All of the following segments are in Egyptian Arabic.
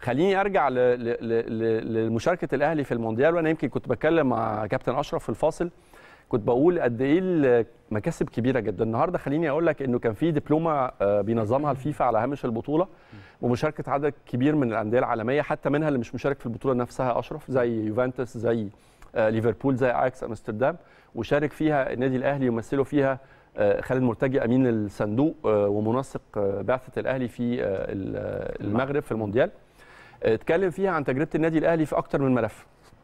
خليني ارجع ل- ل- ل- ل- لمشاركه الاهلي في المونديال وانا يمكن كنت بتكلم مع كابتن اشرف في الفاصل كنت بقول قد ايه المكاسب كبيره جدا النهارده خليني اقول لك انه كان في دبلومه آه، بينظمها الفيفا على هامش البطوله ومشاركه عدد كبير من الانديه العالميه حتى منها اللي مش مشارك في البطوله نفسها اشرف زي يوفنتوس زي آه، ليفربول زي اياكس امستردام وشارك فيها النادي الاهلي يمثله فيها آه، خالد مرتجي امين الصندوق آه، ومنسق آه، بعثه الاهلي في آه، ال- المغرب في المونديال آه، اتكلم فيها عن تجربه النادي الاهلي في اكتر من ملف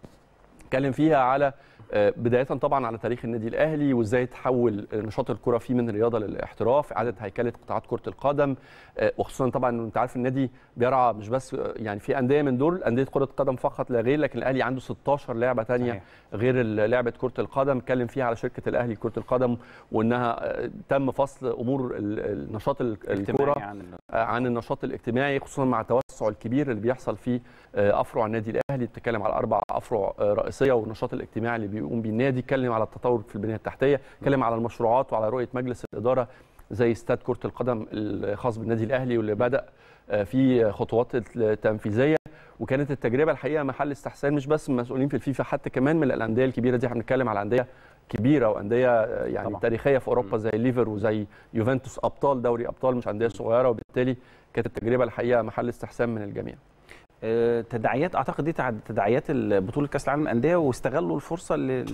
اتكلم فيها على آه، بدايه طبعا على تاريخ النادي الاهلي وازاي تحول نشاط الكره فيه من رياضه للاحتراف اعاده هيكله قطاعات كره القدم آه، وخصوصا طبعا إنه انت عارف النادي بيرعى مش بس آه، يعني في انديه من دول انديه كره قدم فقط لا غير لكن الاهلي عنده 16 لعبه ثانيه صحيح. غير ال- لعبه كره القدم اتكلم فيها على شركه الاهلي لكره القدم وانها آه، تم فصل امور ال- النشاط ال- اجتماعي الكره عن ال- عن النشاط الاجتماعي خصوصا مع التوسع الكبير اللي بيحصل في آه، افرع النادي الاهلي بتتكلم على اربع افرع آه، رئيسيه والنشاط الاجتماعي اللي بيقوم بيه النادي اتكلم على التطور في البنيه التحتيه اتكلم على المشروعات وعلى رؤيه مجلس الاداره زي استاد كره القدم الخاص بالنادي الاهلي واللي بدا آه، في خطوات تنفيذيه وكانت التجربه الحقيقه محل استحسان مش بس من المسؤولين في الفيفا حتى كمان من الانديه الكبيره دي احنا بنتكلم على انديه كبيره وانديه آه، يعني طبعاً. طبعا. تاريخيه في اوروبا زي ليفر وزي يوفنتوس ابطال دوري ابطال مش انديه صغيره وبالتالي كانت التجربه الحقيقه محل استحسان من الجميع آه، تداعيات اعتقد دي تع- تداعيات ال- بطوله كاس العالم للانديه واستغلوا الفرصه لل-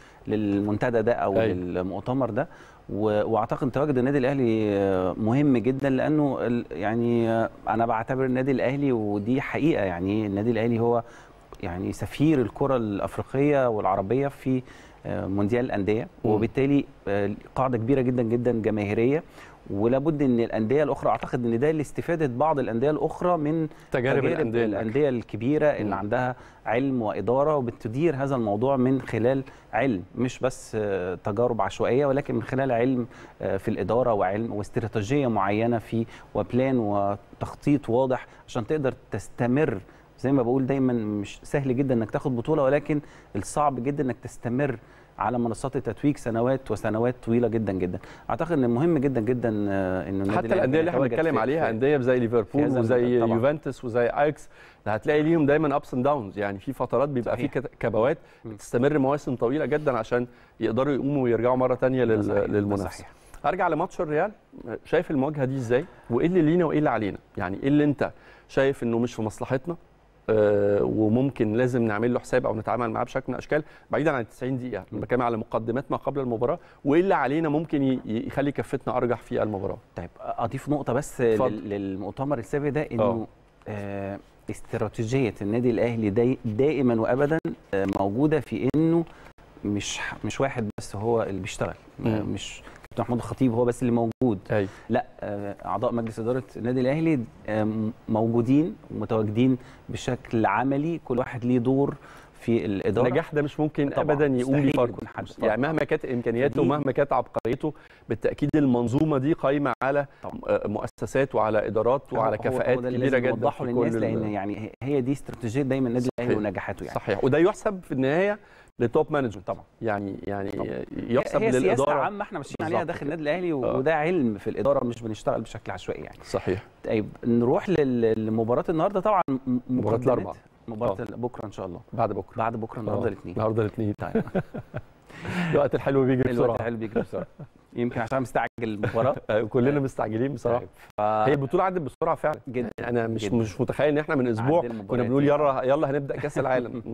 للمنتدى ده او أيوة. للمؤتمر ده و- واعتقد تواجد النادي الاهلي آه، مهم جدا لانه ال- يعني آه، انا بعتبر النادي الاهلي ودي حقيقه يعني النادي الاهلي هو يعني سفير الكره الافريقيه والعربيه في آه، مونديال الانديه مم. وبالتالي آه، قاعده كبيره جدا جدا جماهيريه ولابد ان الانديه الاخرى اعتقد ان ده لاستفاده بعض الانديه الاخرى من تجارب الانديه الأخرى. الانديه الكبيره اللي مم. عندها علم واداره وبتدير هذا الموضوع من خلال علم مش بس آه، تجارب عشوائيه ولكن من خلال علم آه، في الاداره وعلم واستراتيجيه معينه في وبلان وتخطيط واضح عشان تقدر تستمر زي ما بقول دايما مش سهل جدا انك تاخد بطوله ولكن الصعب جدا انك تستمر على منصات التتويج سنوات وسنوات طويله جدا جدا اعتقد ان مهم جدا جدا آه، انه النادي حتى الأهلي الانديه اللي احنا يتواجد بنتكلم في- عليها في- انديه زي ليفربول هذا وزي المنتدى طبعاً. يوفنتوس وزي اياكس هتلاقي ليهم دايما ابس اند داونز يعني في فترات بيبقى في صحيح. كت- كبوات مم. بتستمر مواسم طويله جدا عشان يقدروا يقوموا ويرجعوا مره ثانيه ده صحيح، ده للمنافسه صحيح. ارجع لماتش الريال شايف المواجهه دي ازاي وايه اللي لينا وايه اللي علينا يعني ايه اللي انت شايف انه مش في مصلحتنا آه، وممكن لازم نعمل له حساب او نتعامل معاه بشكل من الاشكال بعيدا عن ال 90 دقيقه م. بتكلم على مقدمات ما قبل المباراه وايه اللي علينا ممكن ي- يخلي كفتنا ارجح في المباراه طيب اضيف نقطه بس اتفضل. لل- للمؤتمر السابق ده انه آه. آه استراتيجيه النادي الاهلي داي دائما وابدا آه موجوده في انه مش مش واحد بس هو اللي بيشتغل آه مم. مش كابتن محمود الخطيب هو بس اللي موجود ايوه لا آه اعضاء مجلس اداره النادي الاهلي آه موجودين ومتواجدين بشكل عملي كل واحد ليه دور في الاداره النجاح ده مش ممكن طبعاً، ابدا يقوم مستحيل بيه فرد يكون حد فرد. يعني مهما كانت امكانياته فدي- ومهما كانت عبقريته بالتاكيد المنظومه دي قايمه على طبعاً. آه، مؤسسات وعلى ادارات وعلى هو- هو كفاءات ده اللي كبيره لازم جدا نوضحه في للناس كل لان ال- يعني هي دي استراتيجيه دايما النادي الاهلي صحيح. ونجاحاته يعني صحيح وده يحسب في النهايه للتوب مانجمنت طبعا يعني يعني طبعاً. يحسب هي سياسه للاداره عامه احنا ماشيين عليها بالظبط داخل كده. النادي الاهلي و- آه. وده علم في الاداره مش بنشتغل بشكل عشوائي يعني صحيح طيب نروح لل- لمباراه النهارده طبعا م- مباراة مقدمات. الأربعاء. مباراه آه. ال- بكره ان شاء الله بعد بكره بعد بكره النهارده آه، الاثنين النهارده الاثنين طيب الوقت الحلو بيجري الوقت بسرعه حلو بيجري بسرعه يمكن عشان مستعجل المباراه آه، كلنا مستعجلين بصراحه طيب ف... هي البطوله عدت بسرعه فعلا جدا يعني انا مش جدا. مش متخيل ان احنا من اسبوع عدينا كنا مباريات بنقول يعني. يلا يلا هنبدا كاس العالم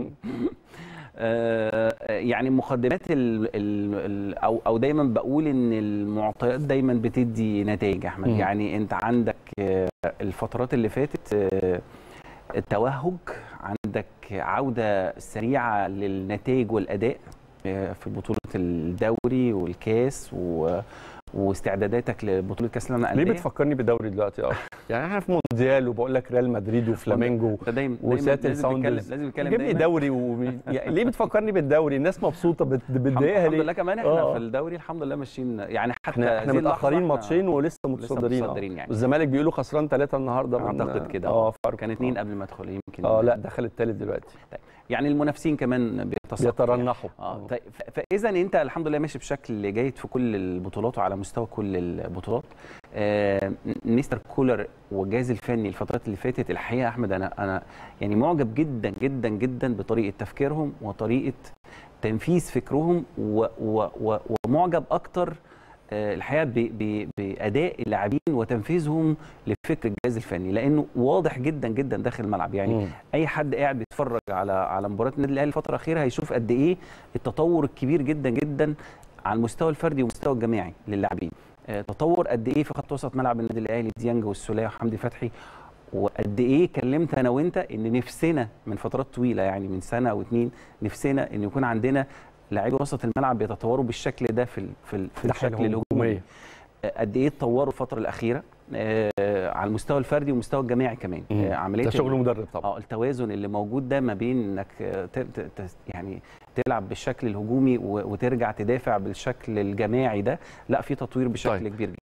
آه، يعني مقدمات ال ال ال او او دايما بقول ان المعطيات دايما بتدي نتائج يا احمد مم. يعني انت عندك آه، الفترات اللي فاتت آه، التوهج عندك عوده سريعه للنتائج والاداء آه، في بطوله الدوري والكاس و واستعداداتك لبطوله كاس العالم ليه للانديه بتفكرني بالدوري دلوقتي اه يعني احنا في مونديال وبقول لك ريال مدريد وفلامينجو انت دايما دايما وسياتل لازم تتكلم ساوندرز لازم تتكلم جيب لي دايما دوري و... يعني ليه بتفكرني بالدوري الناس مبسوطه بت- بتضايقها الحمد ليه لله كمان احنا آه. في الدوري الحمد لله ماشيين يعني حتى احنا احنا هذه اللحظة متاخرين احنا ماتشين ولسه متصدرين آه. متصدرين يعني. والزمالك بيقولوا خسران ثلاثه النهارده من- اعتقد كده اه فرق كان اتنين قبل ما ادخل يمكن اه لا دخل الثالث دلوقتي يعني المنافسين كمان بيتساقطوا يعني. بيترنحوا اه طيب ف- فاذا انت الحمد لله ماشي بشكل جيد في كل البطولات وعلى مستوى كل البطولات آه مستر كولر والجهاز الفني الفترات اللي فاتت الحقيقه يا احمد انا انا يعني معجب جدا جدا جدا بطريقه تفكيرهم وطريقه تنفيذ فكرهم و و و ومعجب اكتر آه، الحقيقه ب- ب- باداء اللاعبين وتنفيذهم لفكر الجهاز الفني لانه واضح جدا جدا داخل الملعب يعني مم. اي حد قاعد بيتفرج على على مباراه النادي الاهلي الفتره الاخيره هيشوف قد ايه التطور الكبير جدا جدا على المستوى الفردي والمستوى الجماعي للاعبين آه، تطور قد ايه في خط وسط ملعب النادي الاهلي ديانج والسوليه وحمدي فتحي وقد ايه كلمت انا وانت ان نفسنا من فترات طويله يعني من سنه او اتنين نفسنا ان يكون عندنا لاعبي وسط الملعب بيتطوروا بالشكل ده في ال- في, ال- في الناحية الشكل الهجومي الهجومية. قد ايه اتطوروا الفتره الاخيره آه، على المستوى الفردي والمستوى الجماعي كمان مم. آه، عمليه ده شغل ال- مدرب طبعا اه التوازن اللي موجود ده ما بين انك آه، ت- ت- ت- يعني تلعب بالشكل الهجومي و- وترجع تدافع بالشكل الجماعي ده لا في تطوير بشكل طيب. كبير جدا